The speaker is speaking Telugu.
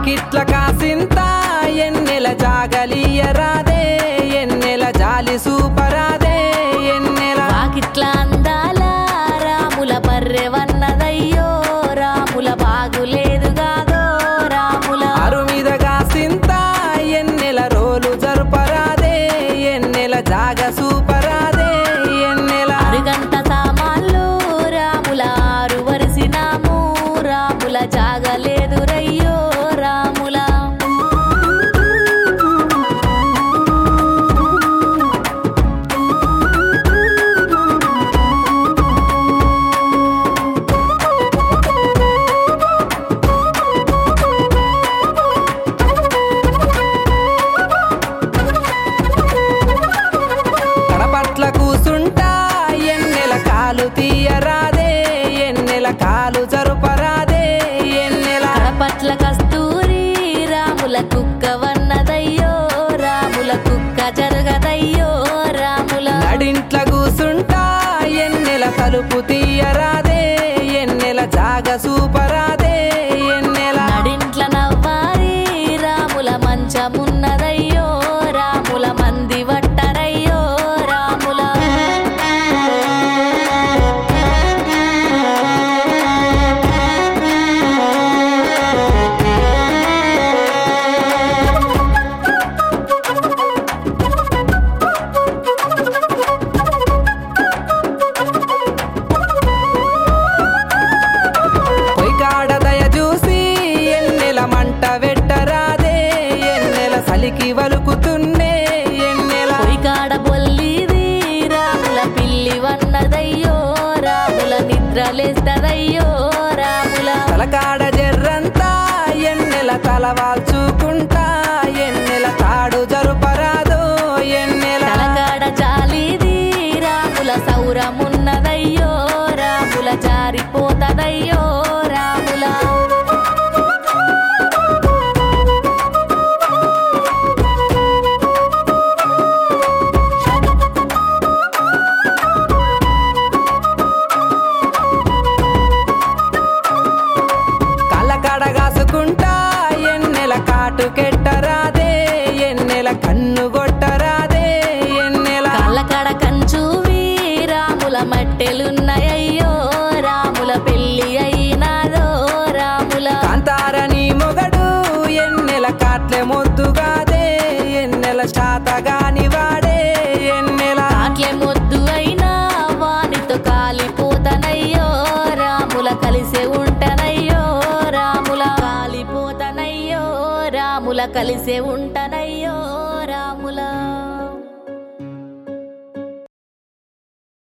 వాకిట్ల కాసింత ఎన్నెల జాగలియరాదే ఎన్నెల జాలి సూపరాదే ఎన్నెల వాకిట్ల అందాల రాముల బర్రెవన్నదయ్యో రాముల బాగులేదు కాదో రాముల అరు మీద కాసింత ఎన్నెల రోలు జరుపరాదే ఎన్నెల జాగ సూపరాదే ఎన్నెల అరుగంట సామాన్లు రాముల ఆరు వరిసినాము రాముల జాగలేదు రయ్యో రాముల కడపట్ల కూసుంటా ఎన్నెల కాలు తీయరాదే ఎన్నెల కాలు జరుపరాదే ఎన్నెల కడపట్ల కస్తూరి రాముల కుక్క వన్నదయ్యో రాముల కుక్క జరగదయ్యో రాముల నడింట్ల కూసుంటా ఎన్నెల తలుపు తీయరాదే ఎన్నెల జాగ సూపరాదే ఎన్నెల నడింట్ల నవ్వారి రాముల మంచమున్నదయ్యో రాముల మంది వట్టరయ్యో రాముల పొయ్యికాడ దయ చూసి ఎన్నెల మంట వెట్టరాదే ఎన్నెల సలికి వలుకుతున్నే ఎన్నెల పొయ్యికాడ బొల్లిది రాముల పిల్లి వన్నదయ్యో రాముల నిద్రలేస్తదయ్యో రాముల తలకాడ జర్రంతా ఎన్నెల తలవాల్చుకుంటా ఎన్నెల తాడు జరుపరాదో ఎన్నెల తలకాడ జాలిది రాముల సౌరమున్నదయ్యో రాముల జారిపోతదయ్యో రాముల కళ్ళకాడ కాసుకుంటా ఎన్నెల కాటు కెట్టరాదే ఎన్నెల కన్ను కొట్టరాదే ఎన్నెల కళ్ళకడ కంచువి రాముల మట్టెలున్నాయయ్యో రాముల పెళ్లి అయినాదో రాముల కాంతారని మొగడు ఎన్నెల కాట్లే మొద్దుగాదే ఎన్నెల శాతగాని వాడే ఎన్నెల కాట్లే మొద్దు అయినా వానితో కాలిపోతనయ్యో రాముల కలిసే ఉంటనయ్యో రాముల కాలిపోతనయ్యో రాముల కలిసే ఉంటనయ్యో